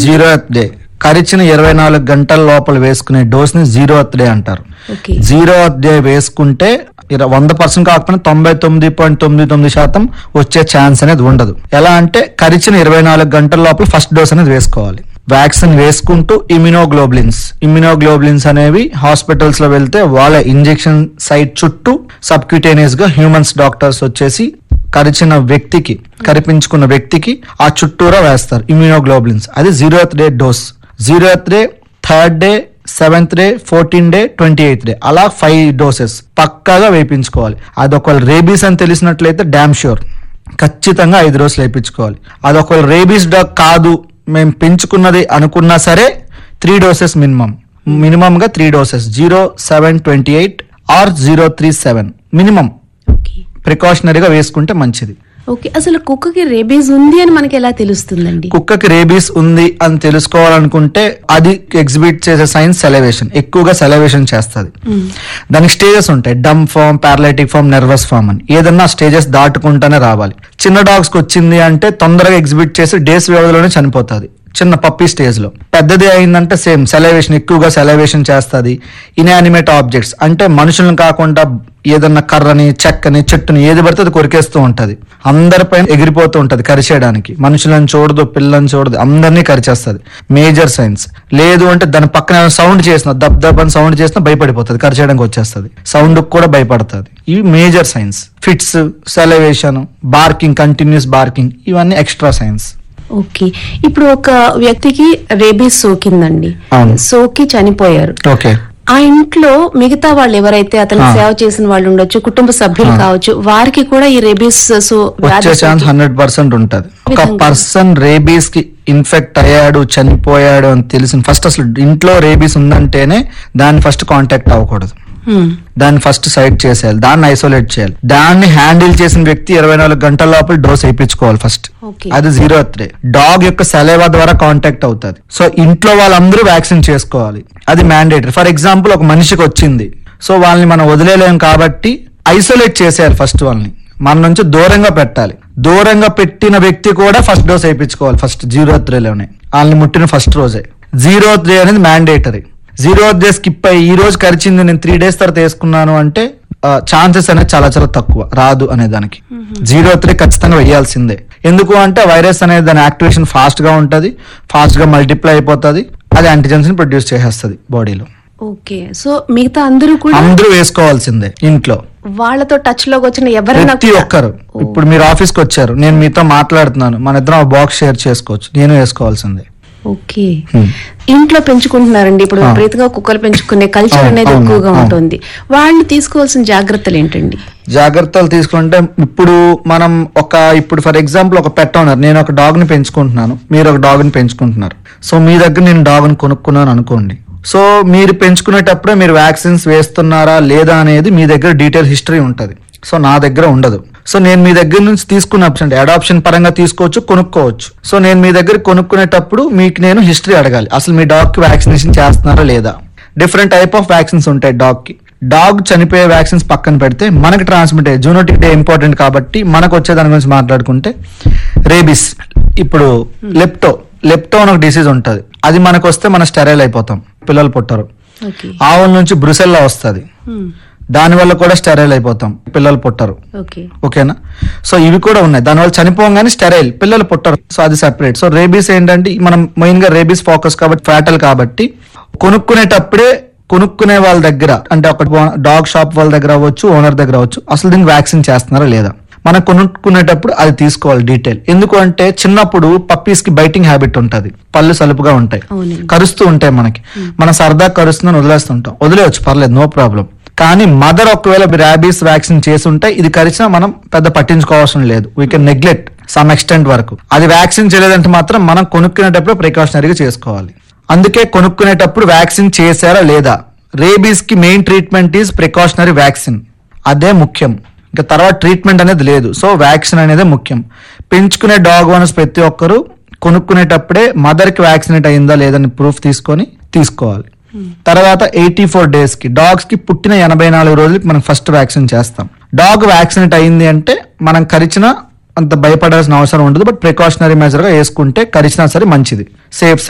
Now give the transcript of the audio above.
Zero day కరిచిన ఇరవై నాలుగు గంటల లోపల వేసుకునే డోస్ ని జీరో డే అంటారు ఓకే జీరో డే వేసుకుంటే ఇర- వంద పర్సెంట్ కాకపోయినా తొంభై తొమ్మిది పాయింట్ తొమ్మిది తొమ్మిది శాతం వచ్చే ఛాన్స్ అనేది ఉండదు ఎలా అంటే కరిచిన ఇరవై నాలుగు గంటల లోపల ఫస్ట్ డోస్ అనేది వేసుకోవాలి వ్యాక్సిన్ వేసుకుంటూ ఇమ్యునోగ్లోబులిన్స్ ఇమ్యునోగ్లోబులిన్స్ అనేవి హాస్పిటల్స్ లో వెళ్తే వాళ్ళ ఇంజెక్షన్ సైట్ చుట్టూ సబ్క్యూటేనియస్ గా హ్యూమన్స్ డాక్టర్స్ వచ్చేసి కరిచిన వ్యక్తికి కరిపించుకున్న వ్యక్తికి ఆ చుట్టూరా వేస్తారు ఇమ్యునోగ్లోబులిన్స్ అది zero day dose zero day third day seventh day fourteen day twenty eighth day అలా ఫైవ్ డోసెస్ పక్కాగా వేయించుకోవాలి అది ఒకవేళ రేబీస్ అని తెలిసినట్లయితే డామ్ ష్యూర్ ఖచ్చితంగా ఐదు రోజులు వేయించుకోవాలి అది ఒకవేళ రేబీస్ డాగ్ కాదు మేము పెంచుకున్నది అనుకున్నా సరే త్రీ డోసెస్ మినిమం మినిమం గా three doses zero seven twenty eight or zero three seven minimum okay ప్రికాషనరీగా వేసుకుంటే మంచిది ఓకే అసలు కుక్కకి రేబీస్ ఉంది అని మనకి ఎలా తెలుస్తుందండి కుక్కకి రేబీస్ ఉంది అని తెలుసుకోవాలనుకుంటే అది ఎగ్జిబిట్ చేసే సైన్స్ సెలవేషన్ ఎక్కువగా సెలవేషన్ చేస్తుంది దానికి స్టేజెస్ ఉంటాయి dumb form paralytic form nervous form అని ఏదన్నా స్టేజెస్ దాటుకుంటానే రావాలి చిన్న డాగ్స్ కి వచ్చింది అంటే తొందరగా ఎగ్జిబిట్ చేసి డేస్ వ్యవధిలోనే చనిపోతుంది చిన్న పప్పీ స్టేజ్ లో పెద్దది అయిందంటే సేమ్ సెలవేషన్ ఎక్కువగా సెలవేషన్ చేస్తుంది ఇన్యానిమేట్ ఆబ్జెక్ట్స్ అంటే మనుషులను కాకుండా ఏదన్నా కర్రని చెక్కని చెట్టుని ఏది పడితే అది కొరికేస్తూ ఉంటది అందరిపైన ఎగిరిపోతూ ఉంటది కరిచేయడానికి మనుషులను చూడదు పిల్లల్ని చూడదు అందరినీ కరిచేస్తుంది మేజర్ సైన్స్ లేదు అంటే దాని పక్కన సౌండ్ చేసిన దబ్ దబ్ అని సౌండ్ చేసినా భయపడిపోతుంది కరిచేయడానికి వచ్చేస్తుంది సౌండ్ కూడా భయపడుతుంది ఇవి major signs fits salivation barking continuous barking ఇవన్నీ ఎక్స్ట్రా సైన్స్ ఓకే ఇప్పుడు ఒక వ్యక్తికి రేబీస్ సోకిందండి అవును. సోకి చనిపోయారు ఓకే ఆ ఇంట్లో మిగతా వాళ్ళు ఎవరైతే అతను ఆ. సేవ చేసిన వాళ్ళు ఉండొచ్చు కుటుంబ సభ్యులు ఆ. కావచ్చు వారికి కూడా ఈ రేబీస్ సో వ్యాధి వచ్చే ఛాన్స్ సోకి- హండ్రెడ్ పర్సెంట్ ఉంటది ఒక విధంగా? పర్సన్ రేబీస్ కి ఇన్ఫెక్ట్ అయ్యాడు చనిపోయాడు అని తెలిసిన ఫస్ట్ అసలు ఇంట్లో రేబీస్ ఉందంటేనే దాన్ని ఫస్ట్ కాంటాక్ట్ అవ్వకూడదు హ్మ్. దాన్ని ఫస్ట్ సైడ్ చేసేయాలి దాన్ని ఐసోలేట్ చేయాలి దాన్ని హ్యాండిల్ చేసిన వ్యక్తి ఇరవై నాలుగు గంటల లోపల డోస్ వేయించుకోవాలి ఫస్ట్ Okay. అది జీరో త్రీ డాగ్ యొక్క సెలవా ద్వారా కాంటాక్ట్ అవుతుంది సో ఇంట్లో వాళ్ళందరూ వ్యాక్సిన్ చేసుకోవాలి అది మ్యాండేటరీ ఫర్ ఎగ్జాంపుల్ ఒక మనిషికి వచ్చింది సో వాళ్ళని మనం వదిలేలేం కాబట్టి ఐసోలేట్ చేసేయాలి ఫస్ట్ వాళ్ళని మన నుంచి దూరంగా పెట్టాలి దూరంగా పెట్టిన వ్యక్తి కూడా ఫస్ట్ డోస్ వేయించుకోవాలి ఫస్ట్ జీరో త్రీలోనే వాళ్ళని ముట్టిన ఫస్ట్ రోజే జీరో త్రీ అనేది మ్యాండేటరీ జీరో డే స్కిప్ అయ్యి ఈ రోజు కరిచింది నేను త్రీ డేస్ తర్వాత వేసుకున్నాను అంటే ఛాన్సెస్ అనేది చాలా చాలా తక్కువ రాదు అనే దానికి జీరో త్రీ ఖచ్చితంగా వేయాల్సిందే ఎందుకు అంటే వైరస్ అనేది దాని యాక్టివేషన్ ఫాస్ట్ గా ఉంటది ఫాస్ట్ గా మల్టిప్లై అయిపోతుంది అది యాంటీజెన్స్ ని ప్రొడ్యూస్ చేసేస్తుంది బాడీలో ఓకే సో మిగతా అందరూ కూడా అందరూ వేసుకోవాల్సిందే ఇంట్లో వాళ్ళతో టచ్ లోకి వచ్చిన ఎవరైనా ప్రతి కూడా- ఒక్కరు ఇప్పుడు మీరు ఆఫీస్కి వచ్చారు నేను మీతో మాట్లాడుతున్నాను మన ఇద్దరం బాక్స్ షేర్ చేసుకోవచ్చు నేను వేసుకోవాల్సిందే ఓకే Hmm. ఇంట్లో పెంచుకుంటున్నారండి ఇప్పుడు ఆ. విపరీతంగా కుక్కలు పెంచుకునే కల్చర్ అవును, అనేది అవును, ఎక్కువగా అవును. ఉంటుంది వాళ్ళు తీసుకోవాల్సిన జాగ్రత్తలు ఏంటండి జాగ్రత్తలు తీసుకుంటే ఇప్పుడు మనం ఒక ఇప్పుడు ఫర్ ఎగ్జాంపుల్ ఒక పెట్ ఓనర్ నేను ఒక డాగ్ ని పెంచుకుంటున్నాను మీరు ఒక డాగ్ ని పెంచుకుంటున్నారు సో మీ దగ్గర నేను డాగ్ ని కొనుక్కున్నాను అనుకోండి సో మీరు పెంచుకునేటప్పుడే మీరు వ్యాక్సిన్స్ వేస్తున్నారా లేదా అనేది మీ దగ్గర డీటెయిల్ హిస్టరీ ఉంటుంది సో నా దగ్గర ఉండదు సో నేను మీ దగ్గర నుంచి తీసుకున్న ఆప్షన్ అడాప్షన్ పరంగా తీసుకోవచ్చు కొనుక్కోవచ్చు సో నేను మీ దగ్గర కొనుక్కునేటప్పుడు మీకు నేను హిస్టరీ అడగాలి అసలు మీ డాగ్ కి వ్యాక్సినేషన్ చేస్తున్నారా లేదా డిఫరెంట్ టైప్ ఆఫ్ వ్యాక్సిన్స్ ఉంటాయి డాగ్ కి డాగ్ చనిపోయే వ్యాక్సిన్స్ పక్కన పెడితే మనకి ట్రాన్స్మిట్ అయ్యే జూనోటిక్ డే ఇంపార్టెంట్ కాబట్టి మనకు వచ్చే దాని గురించి మాట్లాడుకుంటే రేబిస్ ఇప్పుడు లెప్టో లెప్టో అని ఒక డిసీజ్ ఉంటుంది అది మనకు వస్తే మనం స్టెరైల్ అయిపోతాం పిల్లలు పుట్టరు ఓకే ఆవుల నుంచి బ్రుసెల్లా వస్తుంది దాని వల్ల కూడా స్టెరైల్ అయిపోతాం పిల్లలు పుట్టరు ఓకే ఓకేనా సో ఇవి కూడా ఉన్నాయి దానివల్ల చనిపోగానే స్టెరైల్ పిల్లలు పుట్టరు సో అది సెపరేట్ సో రేబీస్ ఏంటంటే మనం మెయిన్ గా రేబీస్ ఫోకస్ కాబట్టి ఫ్యాటల్ కాబట్టి కొనుక్కునేటప్పుడే కొనుక్కునే వాళ్ళ దగ్గర అంటే ఒక డాగ్ షాప్ వాళ్ళ దగ్గర అవ్వచ్చు ఓనర్ దగ్గర అవ్వచ్చు అసలు దీనికి వ్యాక్సిన్ చేస్తున్నారా లేదా మనం కొనుక్కునేటప్పుడు అది తీసుకోవాలి డీటెయిల్ ఎందుకు అంటే చిన్నప్పుడు పప్పీస్ కి బైటింగ్ హ్యాబిట్ ఉంటది పళ్ళు సలుపుగా ఉంటాయి అవునండి. కరుస్తూ ఉంటాయి మనకి మన సరదా కరుస్తుందని వదిలేస్తుంటాం వదిలేవచ్చు పర్లేదు నో ప్రాబ్లం కానీ మదర్ ఒకవేళ ర్యాబీస్ వ్యాక్సిన్ చేసి ఉంటే ఇది కరిచినా మనం పెద్ద పట్టించుకోవాల్సిన లేదు we can neglect some extent వరకు అది వ్యాక్సిన్ చేయలేదంటే మాత్రం మనం కొనుక్కునేటప్పుడు ప్రికాషనరీగా చేసుకోవాలి అందుకే కొనుక్కునేటప్పుడు వ్యాక్సిన్ చేశారా లేదా రేబీస్ కి main treatment is precautionary vaccine అదే ముఖ్యం ఇంకా తర్వాత ట్రీట్మెంట్ అనేది లేదు సో వ్యాక్సిన్ అనేది ముఖ్యం పెంచుకునే డాగ్ ఓనర్స్ ప్రతి ఒక్కరు కొనుక్కునేటప్పుడే మదర్ కి వ్యాక్సినేట్ అయిందా లేదని ప్రూఫ్ తీసుకొని తీసుకోవాలి తర్వాత ఎయిటీ ఫోర్ డేస్ కి డాగ్స్ కి పుట్టిన ఎనభై నాలుగు రోజులకి మనం ఫస్ట్ వ్యాక్సిన్ చేస్తాం డాగ్ వ్యాక్సినేట్ అయింది అంటే మనం కరిచిన అంత భయపడాల్సిన అవసరం ఉండదు బట్ ప్రికాషనరీ మెజర్ గా వేసుకుంటే కరిచినా సరే మంచిది సేఫ్